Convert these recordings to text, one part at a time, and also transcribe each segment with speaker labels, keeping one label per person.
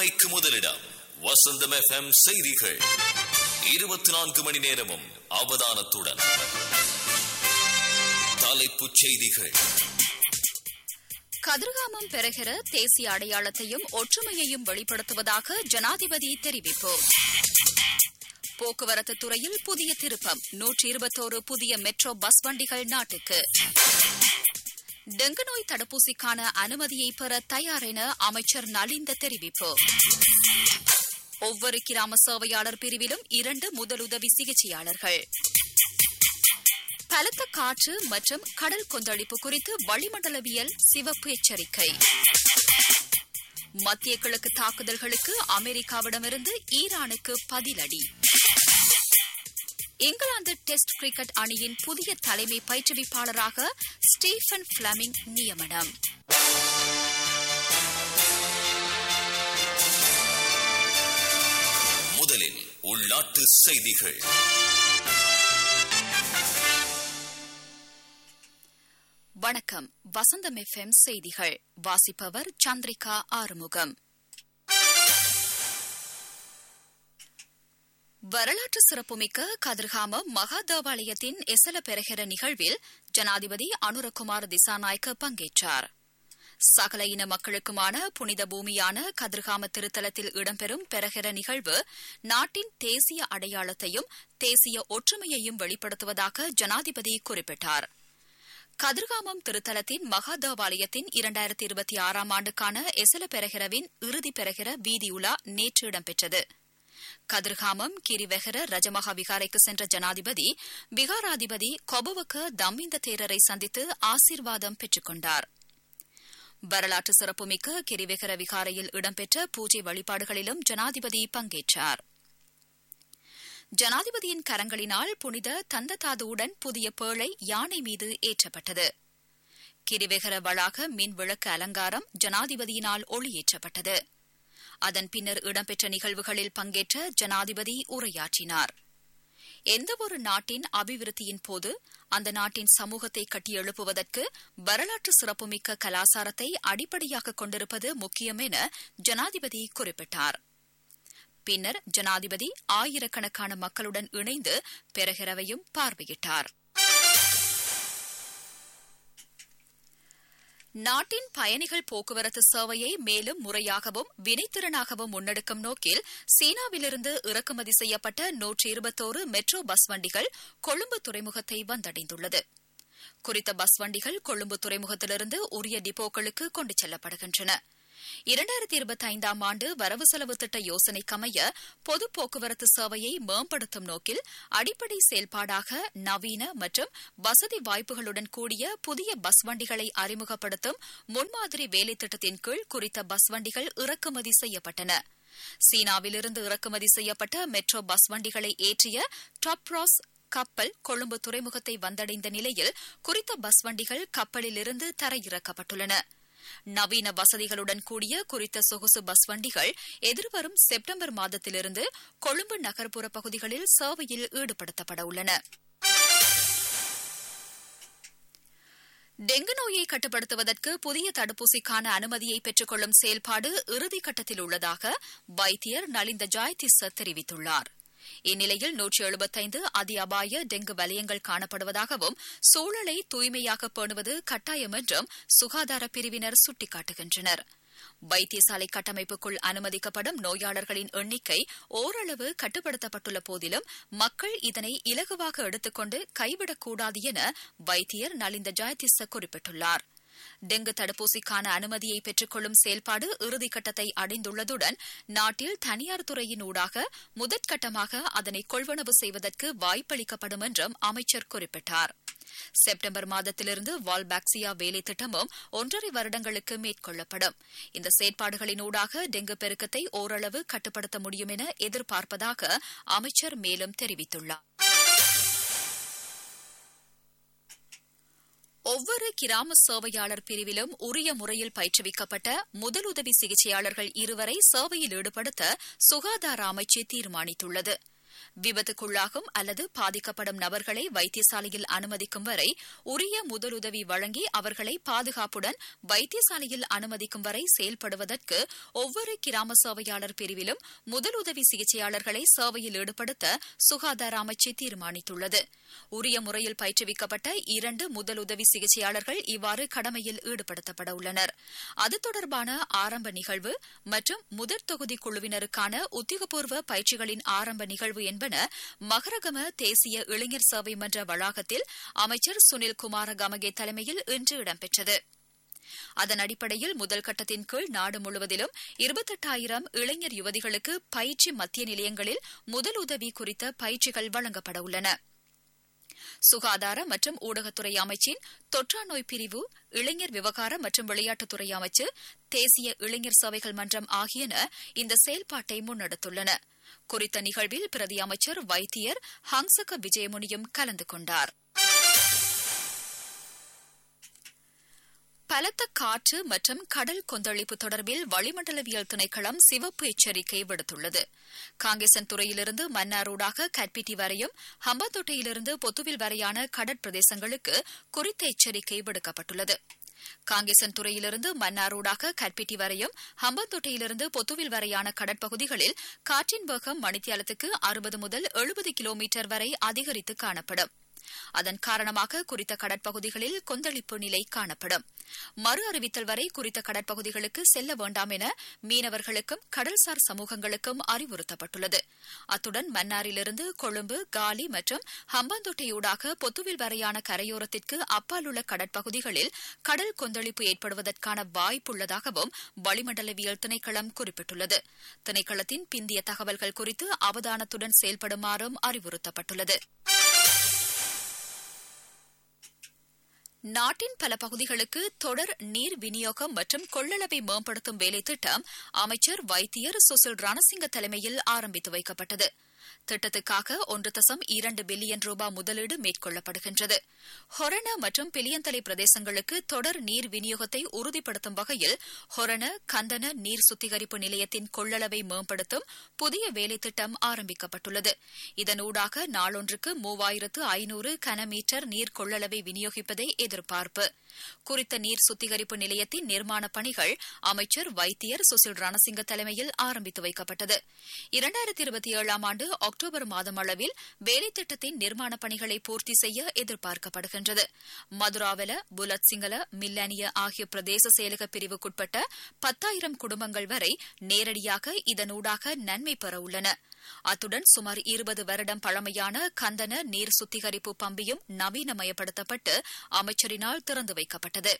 Speaker 1: உண்மைக்கு முதலிடம் வசந்தம் எஃப்எம் செய்திகள் இருபத்தி நான்கு மணி நேரமும் அவதானத்துடன் தலைப்புச் செய்திகள்
Speaker 2: கதிர்காமம் பெறுகிற தேசிய அடையாளத்தையும் ஒற்றுமையையும் வெளிப்படுத்துவதாக ஜனாதிபதி தெரிவிப்பு போக்குவரத்து துறையில் புதிய திருப்பம் நூற்றி இருபத்தோரு புதிய மெட்ரோ பஸ் வண்டிகள் நாட்டுக்கு டெங்கு நோய் தடுப்பூசிக்கான அனுமதியை பெற தயார் என அமைச்சர் நலிந்த தெரிவிப்பு ஒவ்வொரு கிராம சேவையாளர் பிரிவிலும் இரண்டு முதலுதவி சிகிச்சையாளர்கள் பலத்த காற்று மற்றும் கடல் கொந்தளிப்பு குறித்து வளிமண்டலவியல் சிவப்பு எச்சரிக்கை மத்திய கிழக்கு தாக்குதல்களுக்கு அமெரிக்காவிடமிருந்து ஈரானுக்கு பதிலடி இங்கிலாந்து டெஸ்ட் கிரிக்கெட் அணியின் புதிய தலைமை பயிற்றுவிப்பாளராக ஸ்டீஃபன் பிளமிங் நியமனம்
Speaker 1: முதலில் உள்நாட்டு செய்திகள்
Speaker 2: வணக்கம் வசந்தம் எஃப்எம் செய்திகள் வாசிப்பவர் சந்திரிகா ஆறுமுகம் வரலாற்று சிறப்புமிக்க கதிர்காம மகா தேவாலயத்தின் எசல பெறுகிற நிகழ்வில் ஜனாதிபதி அனுரகுமார் திசாநாயக்க பங்கேற்றார் சகல இன மக்களுக்குமான புனித பூமியான கதிர்காம திருத்தலத்தில் இடம்பெறும் பெறுகிற நிகழ்வு நாட்டின் தேசிய அடையாளத்தையும் தேசிய ஒற்றுமையையும் வெளிப்படுத்துவதாக ஜனாதிபதி குறிப்பிட்டார் கதிர்காமம் திருத்தலத்தின் மகா தேவாலயத்தின் இரண்டாயிரத்தி இருபத்தி ஆறாம் ஆண்டுக்கான எசல பெறகிறவின் இறுதி பெறகிற வீதி உலா நேற்று இடம்பெற்றது கதிர்காமம் கிரிவெகர ரஜமகா விகாரைக்கு சென்ற ஜனாதிபதி விகாராதிபதி கொபுவுக்கு தம்மிந்த தேரரை சந்தித்து ஆசீர்வாதம் பெற்றுக் கொண்டார் வரலாற்று சிறப்புமிக்க கிரிவெகர விகாரையில் இடம்பெற்ற பூஜை வழிபாடுகளிலும் ஜனாதிபதி பங்கேற்றார் ஜனாதிபதியின் கரங்களினால் புனித தந்ததாதுவுடன் புதிய பேழை யானை மீது ஏற்றப்பட்டது கிரிவெகர வளாக மின் விளக்கு அலங்காரம் ஜனாதிபதியினால் ஒளியேற்றப்பட்டது அதன் பின்னர் இடம்பெற்ற நிகழ்வுகளில் பங்கேற்ற ஜனாதிபதி உரையாற்றினார் எந்தவொரு நாட்டின் அபிவிருத்தியின் போது அந்த நாட்டின் சமூகத்தை கட்டியெழுப்புவதற்கு வரலாற்று சிறப்புமிக்க கலாசாரத்தை அடிப்படையாக கொண்டிருப்பது முக்கியம் என ஜனாதிபதி குறிப்பிட்டார் பின்னர் ஜனாதிபதி ஆயிரக்கணக்கான மக்களுடன் இணைந்து பெறுகிறவையும் பார்வையிட்டார் நாட்டின் பயணிகள் போக்குவரத்து சேவையை மேலும் முறையாகவும் வினைத்திறனாகவும் முன்னெடுக்கும் நோக்கில் சீனாவிலிருந்து இறக்குமதி செய்யப்பட்ட நூற்றி இருபத்தோரு மெட்ரோ பஸ் வண்டிகள் கொழும்பு துறைமுகத்தை வந்தடைந்துள்ளது குறித்த பஸ் வண்டிகள் கொழும்பு துறைமுகத்திலிருந்து உரிய டிப்போக்களுக்கு கொண்டு செல்லப்படுகின்றன இரண்டாயிரத்தி இருபத்தி ஐந்தாம் ஆண்டு வரவு செலவு திட்ட யோசனைக்கமைய பொது போக்குவரத்து சேவையை மேம்படுத்தும் நோக்கில் அடிப்படை செயல்பாடாக நவீன மற்றும் வசதி வாய்ப்புகளுடன் கூடிய புதிய பஸ் வண்டிகளை அறிமுகப்படுத்தும் முன்மாதிரி வேலை திட்டத்தின் கீழ் குறித்த பஸ் வண்டிகள் இறக்குமதி செய்யப்பட்டன சீனாவிலிருந்து இறக்குமதி செய்யப்பட்ட மெட்ரோ பஸ் வண்டிகளை ஏற்றிய டாப்ராஸ் கப்பல் கொழும்பு துறைமுகத்தை வந்தடைந்த நிலையில் குறித்த பஸ் வண்டிகள் கப்பலிலிருந்து தரையிறக்கப்பட்டுள்ளன நவீன வசதிகளுடன் கூடிய குறித்த சொகுசு பஸ் வண்டிகள் எதிர்வரும் செப்டம்பர் மாதத்திலிருந்து கொழும்பு நகர்ப்புற பகுதிகளில் சேவையில் ஈடுபடுத்தப்பட உள்ளன டெங்கு நோயை கட்டுப்படுத்துவதற்கு புதிய தடுப்பூசிக்கான அனுமதியை பெற்றுக்கொள்ளும் செயல்பாடு இறுதிக்கட்டத்தில் உள்ளதாக வைத்தியர் நலிந்த ஜாய்திச தெரிவித்துள்ளார் இந்நிலையில் நூற்றி எழுபத்தைந்து அதி அபாய டெங்கு வலயங்கள் காணப்படுவதாகவும் சூழலை தூய்மையாக பேணுவது கட்டாயம் என்றும் சுகாதார பிரிவினர் சுட்டிக்காட்டுகின்றனர் வைத்தியசாலை கட்டமைப்புக்குள் அனுமதிக்கப்படும் நோயாளர்களின் எண்ணிக்கை ஓரளவு கட்டுப்படுத்தப்பட்டுள்ள போதிலும் மக்கள் இதனை இலகுவாக எடுத்துக்கொண்டு கைவிடக்கூடாது என வைத்தியர் நலிந்த ஜாயதிச குறிப்பிட்டுள்ளார் டெங்கு தடுப்பூசிக்கான அனுமதியை பெற்றுக்கொள்ளும் செயல்பாடு இறுதிக்கட்டத்தை அடைந்துள்ளதுடன் நாட்டில் தனியார் துறையின் ஊடாக முதற்கட்டமாக அதனை கொள்வனவு செய்வதற்கு வாய்ப்பளிக்கப்படும் என்றும் அமைச்சர் குறிப்பிட்டார் செப்டம்பர் மாதத்திலிருந்து வால்பாக்சியா வேலை திட்டமும் ஒன்றரை வருடங்களுக்கு மேற்கொள்ளப்படும் இந்த செயற்பாடுகளினூடாக டெங்கு பெருக்கத்தை ஓரளவு கட்டுப்படுத்த முடியும் என எதிர்பார்ப்பதாக அமைச்சர் மேலும் தெரிவித்துள்ளார் ஒவ்வொரு கிராம சேவையாளர் பிரிவிலும் உரிய முறையில் பயிற்றுவிக்கப்பட்ட முதலுதவி சிகிச்சையாளர்கள் இருவரை சேவையில் ஈடுபடுத்த சுகாதார அமைச்சு தீர்மானித்துள்ளது விபத்துக்குள்ளாகும் அல்லது பாதிக்கப்படும் நபர்களை வைத்தியசாலையில் அனுமதிக்கும் வரை உரிய முதலுதவி வழங்கி அவர்களை பாதுகாப்புடன் வைத்தியசாலையில் அனுமதிக்கும் வரை செயல்படுவதற்கு ஒவ்வொரு கிராம சேவையாளர் பிரிவிலும் முதலுதவி சிகிச்சையாளர்களை சேவையில் ஈடுபடுத்த சுகாதார அமைச்சு தீர்மானித்துள்ளது உரிய முறையில் பயிற்றுவிக்கப்பட்ட இரண்டு முதலுதவி சிகிச்சையாளர்கள் இவ்வாறு கடமையில் ஈடுபடுத்தப்பட உள்ளனர் அது தொடர்பான ஆரம்ப நிகழ்வு மற்றும் முதற் தொகுதி குழுவினருக்கான உத்தியோகபூர்வ பயிற்சிகளின் ஆரம்ப நிகழ்வு என்பன மகரகம தேசிய இளைஞர் சேவை மன்ற வளாகத்தில் அமைச்சர் சுனில் குமார கமகே தலைமையில் இன்று இடம்பெற்றது அதன் அடிப்படையில் முதல் கட்டத்தின் கீழ் நாடு முழுவதிலும் இருபத்தெட்டாயிரம் இளைஞர் யுவதிகளுக்கு பயிற்சி மத்திய நிலையங்களில் முதலுதவி குறித்த பயிற்சிகள் வழங்கப்பட உள்ளன சுகாதார மற்றும் ஊடகத்துறை அமைச்சின் தொற்றா நோய் பிரிவு இளைஞர் விவகார மற்றும் விளையாட்டுத்துறை அமைச்சு தேசிய இளைஞர் சேவைகள் மன்றம் ஆகியன இந்த செயல்பாட்டை முன்னெடுத்துள்ளன குறித்த நிகழ்வில் பிரதி அமைச்சர் வைத்தியர் ஹங்சக விஜயமுனியும் கலந்து கொண்டார் பலத்த காற்று மற்றும் கடல் கொந்தளிப்பு தொடர்பில் வளிமண்டலவியல் திணைக்களம் சிவப்பு எச்சரிக்கை விடுத்துள்ளது காங்கேசன் துறையிலிருந்து மன்னாரூடாக கற்பிட்டி வரையும் ஹம்பத்தோட்டையிலிருந்து பொத்துவில் வரையான கடற்பிரதேசங்களுக்கு குறித்த எச்சரிக்கை விடுக்கப்பட்டுள்ளது காங்கேசன் துறையிலிருந்து மன்னாரூடாக கற்பிட்டி வரையும் ஹம்பந்தோட்டையிலிருந்து பொத்துவில் வரையான கடற்பகுதிகளில் காற்றின் வேகம் மணித்தியாலத்துக்கு அறுபது முதல் எழுபது கிலோமீட்டர் வரை அதிகரித்து காணப்படும் அதன் காரணமாக குறித்த கடற்பகுதிகளில் கொந்தளிப்பு நிலை காணப்படும் மறு அறிவித்தல் வரை குறித்த கடற்பகுதிகளுக்கு செல்ல வேண்டாம் என மீனவர்களுக்கும் கடல்சார் சமூகங்களுக்கும் அறிவுறுத்தப்பட்டுள்ளது அத்துடன் மன்னாரிலிருந்து கொழும்பு காலி மற்றும் ஹம்பாந்தோட்டையூடாக பொத்துவில் வரையான கரையோரத்திற்கு அப்பால் உள்ள கடற்பகுதிகளில் கடல் கொந்தளிப்பு ஏற்படுவதற்கான வாய்ப்புள்ளதாகவும் வளிமண்டலவியல் திணைக்களம் குறிப்பிட்டுள்ளது திணைக்களத்தின் பிந்திய தகவல்கள் குறித்து அவதானத்துடன் செயல்படுமாறும் அறிவுறுத்தப்பட்டுள்ளது நாட்டின் பல பகுதிகளுக்கு தொடர் நீர் விநியோகம் மற்றும் கொள்ளளவை மேம்படுத்தும் வேலை திட்டம் அமைச்சர் வைத்தியர் சுசில் ரணசிங்க தலைமையில் ஆரம்பித்து வைக்கப்பட்டது திட்டத்துக்காக ஒன்று தசம் இரண்டு பில்லியன் ரூபாய் முதலீடு மேற்கொள்ளப்படுகின்றது ஹொரண மற்றும் பிலியந்தலை பிரதேசங்களுக்கு தொடர் நீர் விநியோகத்தை உறுதிப்படுத்தும் வகையில் ஹொரண கந்தன நீர் சுத்திகரிப்பு நிலையத்தின் கொள்ளளவை மேம்படுத்தும் புதிய வேலை திட்டம் ஆரம்பிக்கப்பட்டுள்ளது இதனூடாக நாளொன்றுக்கு மூவாயிரத்து ஐநூறு கனமீட்டர் நீர் கொள்ளளவை விநியோகிப்பதை எதிர்பார்ப்பு குறித்த நீர் சுத்திகரிப்பு நிலையத்தின் நிர்மாண பணிகள் அமைச்சர் வைத்தியர் சுசில் ரணசிங்க தலைமையில் ஆரம்பித்து வைக்கப்பட்டது இரண்டாயிரத்தி இருபத்தி ஏழாம் ஆண்டு அக்டோபர் மாதம் அளவில் வேலை திட்டத்தின் நிர்மாண பணிகளை பூர்த்தி செய்ய எதிர்பார்க்கப்படுகின்றது மதுராவல புலத் சிங்கள மில்லானிய ஆகிய பிரதேச செயலக பிரிவுக்குட்பட்ட பத்தாயிரம் குடும்பங்கள் வரை நேரடியாக இதனூடாக நன்மை பெற உள்ளன அத்துடன் சுமார் இருபது வருடம் பழமையான கந்தன நீர் சுத்திகரிப்பு பம்பியும் நவீனமயப்படுத்தப்பட்டு அமைச்சரினால் திறந்து வைக்கப்பட்டது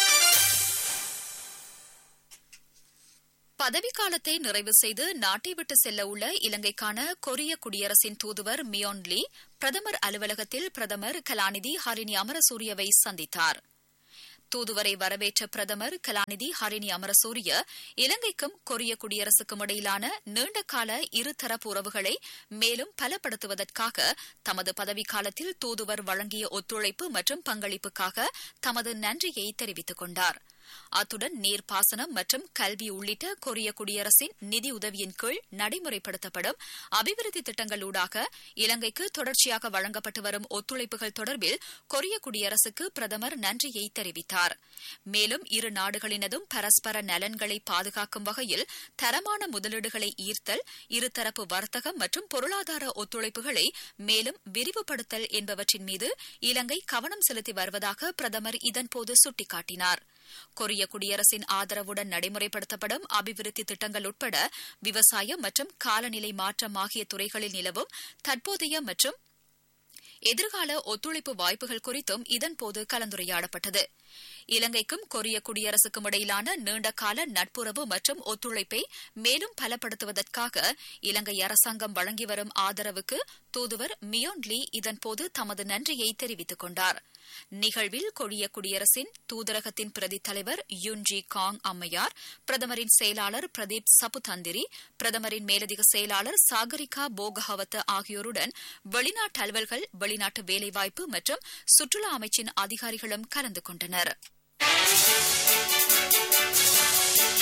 Speaker 2: பதவிக்காலத்தை நிறைவு செய்து நாட்டை விட்டு செல்ல உள்ள இலங்கைக்கான கொரிய குடியரசின் தூதுவர் மியோன் லீ பிரதமர் அலுவலகத்தில் பிரதமர் கலாநிதி ஹரிணி அமரசூரியவை சந்தித்தார் தூதுவரை வரவேற்ற பிரதமர் கலாநிதி ஹரிணி அமரசூரிய இலங்கைக்கும் கொரிய குடியரசுக்கும் இடையிலான நீண்டகால இருதரப்பு உறவுகளை மேலும் பலப்படுத்துவதற்காக தமது பதவிக்காலத்தில் தூதுவர் வழங்கிய ஒத்துழைப்பு மற்றும் பங்களிப்புக்காக தமது நன்றியை தெரிவித்துக் கொண்டார் அத்துடன் நீர்ப்பாசனம் மற்றும் கல்வி உள்ளிட்ட கொரிய குடியரசின் நிதி உதவியின் கீழ் நடைமுறைப்படுத்தப்படும் அபிவிருத்தி திட்டங்களூடாக இலங்கைக்கு தொடர்ச்சியாக வழங்கப்பட்டு வரும் ஒத்துழைப்புகள் தொடர்பில் கொரிய குடியரசுக்கு பிரதமர் நன்றியை தெரிவித்தார் மேலும் இரு நாடுகளினதும் பரஸ்பர நலன்களை பாதுகாக்கும் வகையில் தரமான முதலீடுகளை ஈர்த்தல் இருதரப்பு வர்த்தகம் மற்றும் பொருளாதார ஒத்துழைப்புகளை மேலும் விரிவுபடுத்தல் என்பவற்றின் மீது இலங்கை கவனம் செலுத்தி வருவதாக பிரதமர் இதன்போது சுட்டிக்காட்டினார் கொரிய குடியரசின் ஆதரவுடன் நடைமுறைப்படுத்தப்படும் அபிவிருத்தி திட்டங்கள் உட்பட விவசாயம் மற்றும் காலநிலை மாற்றம் ஆகிய துறைகளில் நிலவும் தற்போதைய மற்றும் எதிர்கால ஒத்துழைப்பு வாய்ப்புகள் குறித்தும் இதன்போது கலந்துரையாடப்பட்டது இலங்கைக்கும் கொரிய குடியரசுக்கும் இடையிலான நீண்டகால நட்புறவு மற்றும் ஒத்துழைப்பை மேலும் பலப்படுத்துவதற்காக இலங்கை அரசாங்கம் வழங்கி வரும் ஆதரவுக்கு தூதுவர் மியோன் லீ இதன்போது தமது நன்றியை தெரிவித்துக் கொண்டார் நிகழ்வில் கொரிய குடியரசின் தூதரகத்தின் பிரதி தலைவர் யுன்ஜி காங் அம்மையார் பிரதமரின் செயலாளர் பிரதீப் சபுதந்திரி பிரதமரின் மேலதிக செயலாளர் சாகரிகா போகஹவத் ஆகியோருடன் வெளிநாட்டு அலுவல்கள் வெளிநாட்டு வேலைவாய்ப்பு மற்றும் சுற்றுலா அமைச்சின் அதிகாரிகளும் கலந்து கொண்டனர்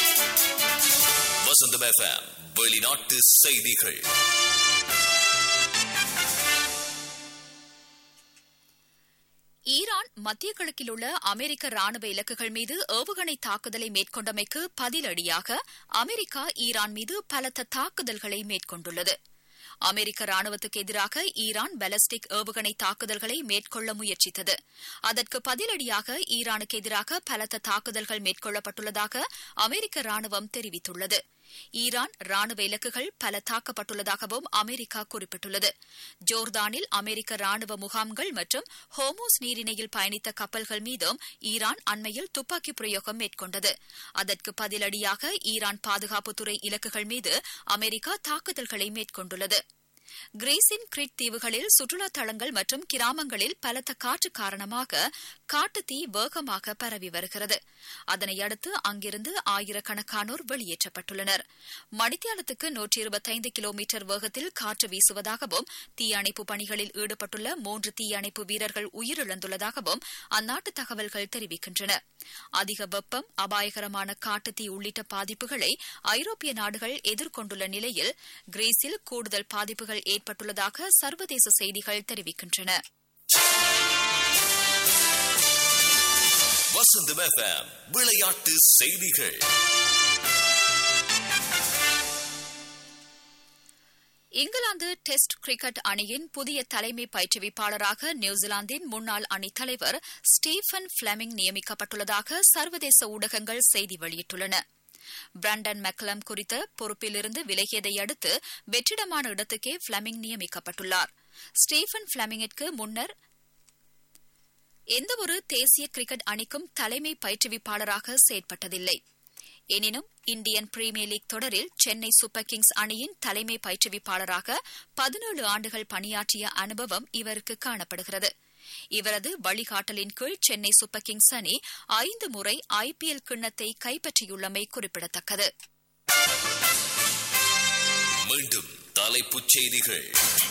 Speaker 1: வசந்தம் எஃப்எம் வெளிநாட்டு செய்திகள்
Speaker 2: மத்திய கிழக்கில் உள்ள அமெரிக்க ராணுவ இலக்குகள் மீது ஏவுகணை தாக்குதலை மேற்கொண்டமைக்கு பதிலடியாக அமெரிக்கா ஈரான் மீது பலத்த தாக்குதல்களை மேற்கொண்டுள்ளது அமெரிக்க ராணுவத்துக்கு எதிராக ஈரான் பாலிஸ்டிக் ஏவுகணை தாக்குதல்களை மேற்கொள்ள முயற்சித்தது அதற்கு பதிலடியாக ஈரானுக்கு எதிராக பலத்த தாக்குதல்கள் மேற்கொள்ளப்பட்டுள்ளதாக அமெரிக்க ராணுவம் தெரிவித்துள்ளது ஈரான் ராணுவ இலக்குகள் பல தாக்கப்பட்டுள்ளதாகவும் அமெரிக்கா குறிப்பிட்டுள்ளது ஜோர்தானில் அமெரிக்க ராணுவ முகாம்கள் மற்றும் ஹோமோஸ் நீரிணையில் பயணித்த கப்பல்கள் மீதும் ஈரான் அண்மையில் துப்பாக்கி பிரயோகம் மேற்கொண்டது அதற்கு பதிலடியாக ஈரான் பாதுகாப்புத்துறை இலக்குகள் மீது அமெரிக்கா தாக்குதல்களை மேற்கொண்டுள்ளது கிரேசின் கிரிட் தீவுகளில் சுற்றுலா தலங்கள் மற்றும் கிராமங்களில் பலத்த காற்று காரணமாக காட்டுத்தீ வேகமாக பரவி வருகிறது அதனையடுத்து அங்கிருந்து ஆயிரக்கணக்கானோர் வெளியேற்றப்பட்டுள்ளனர் மணித்தியாலத்துக்கு நூற்றி இருபத்தைந்து கிலோமீட்டர் வேகத்தில் காற்று வீசுவதாகவும் தீயணைப்பு பணிகளில் ஈடுபட்டுள்ள மூன்று தீயணைப்பு வீரர்கள் உயிரிழந்துள்ளதாகவும் அந்நாட்டு தகவல்கள் தெரிவிக்கின்றன அதிக வெப்பம் அபாயகரமான காட்டுத்தீ உள்ளிட்ட பாதிப்புகளை ஐரோப்பிய நாடுகள் எதிர்கொண்டுள்ள நிலையில் கிரீஸில் கூடுதல் பாதிப்புகள் ஏற்பட்டுள்ளதாக சர்வதேச செய்திகள் தெரிவிக்கின்றன
Speaker 1: வசந்தம் எஃப்எம் விளையாட்டு செய்திகள்
Speaker 2: இங்கிலாந்து டெஸ்ட் கிரிக்கெட் அணியின் புதிய தலைமை பயிற்றுவிப்பாளராக நியூசிலாந்தின் முன்னாள் அணித் தலைவர் ஸ்டீஃபன் பிளமிங் நியமிக்கப்பட்டுள்ளதாக சர்வதேச ஊடகங்கள் செய்தி வெளியிட்டுள்ளன பிரண்டன் மெக்லம் குறித்த பொறுப்பிலிருந்து விலகியதை அடுத்து வெற்றிடமான இடத்துக்கே பிளமிங் நியமிக்கப்பட்டுள்ளார் ஸ்டீஃபன் பிளமிங்கிற்கு முன்னர் எந்தவொரு தேசிய கிரிக்கெட் அணிக்கும் தலைமை பயிற்றுவிப்பாளராக செயற்பட்டதில்லை எனினும் இந்தியன் பிரீமியர் லீக் தொடரில் சென்னை சூப்பர் கிங்ஸ் அணியின் தலைமை பயிற்றுவிப்பாளராக பதினேழு ஆண்டுகள் பணியாற்றிய அனுபவம் இவருக்கு காணப்படுகிறது இவரது வழிகாட்டலின் கீழ் சென்னை சூப்பர் கிங்ஸ் அணி ஐந்து முறை ஐபிஎல் கிண்ணத்தை கைப்பற்றியுள்ளமை குறிப்பிடத்தக்கது
Speaker 1: மீண்டும் தலைப்புச் செய்திகள்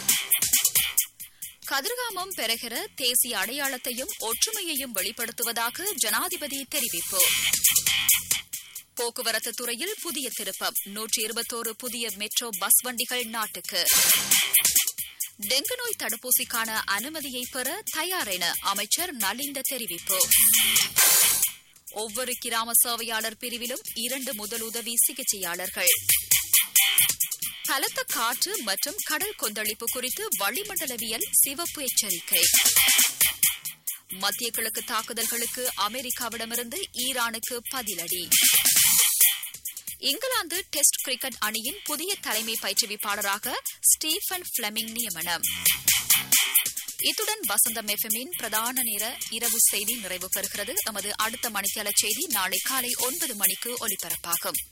Speaker 2: கதிர்காமம் பெறுகிற தேசிய அடையாளத்தையும் ஒற்றுமையையும் வெளிப்படுத்துவதாக ஜனாதிபதி தெரிவிப்பு போக்குவரத்து துறையில் புதிய திருப்பம் நூற்றி இருபத்தோரு புதிய மெட்ரோ பஸ் வண்டிகள் நாட்டுக்கு டெங்கு நோய் தடுப்பூசிக்கான அனுமதியை பெற தயார் என அமைச்சர் நலிந்த தெரிவிப்பு ஒவ்வொரு கிராம சேவையாளர் பிரிவிலும் இரண்டு முதலுதவி சிகிச்சையாளர்கள் பலத்த காற்று மற்றும் கடல் கொந்தளிப்பு குறித்து வளிமண்டலவியல் சிவப்பு எச்சரிக்கை மத்திய கிழக்கு தாக்குதல்களுக்கு அமெரிக்காவிடமிருந்து ஈரானுக்கு பதிலடி இங்கிலாந்து டெஸ்ட் கிரிக்கெட் அணியின் புதிய தலைமை பயிற்றுவிப்பாளராக ஸ்டீஃபன் பிளமிங் நியமனம் இத்துடன் வசந்தம் எஃப்எம்மின் பிரதான நேர இரவு செய்தி நிறைவு பெறுகிறது எமது அடுத்த மணித்தள செய்தி நாளை காலை ஒன்பது மணிக்கு ஒலிபரப்பாகும்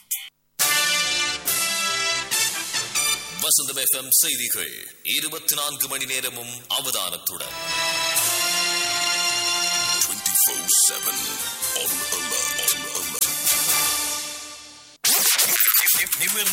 Speaker 1: வசந்தம் எஃப்எம் செய்திகள் இருபத்தி நான்கு மணி நேரமும் அவதானத்துடன்
Speaker 3: 24-7 on alert. On alert.
Speaker 1: நிமிர்ந்த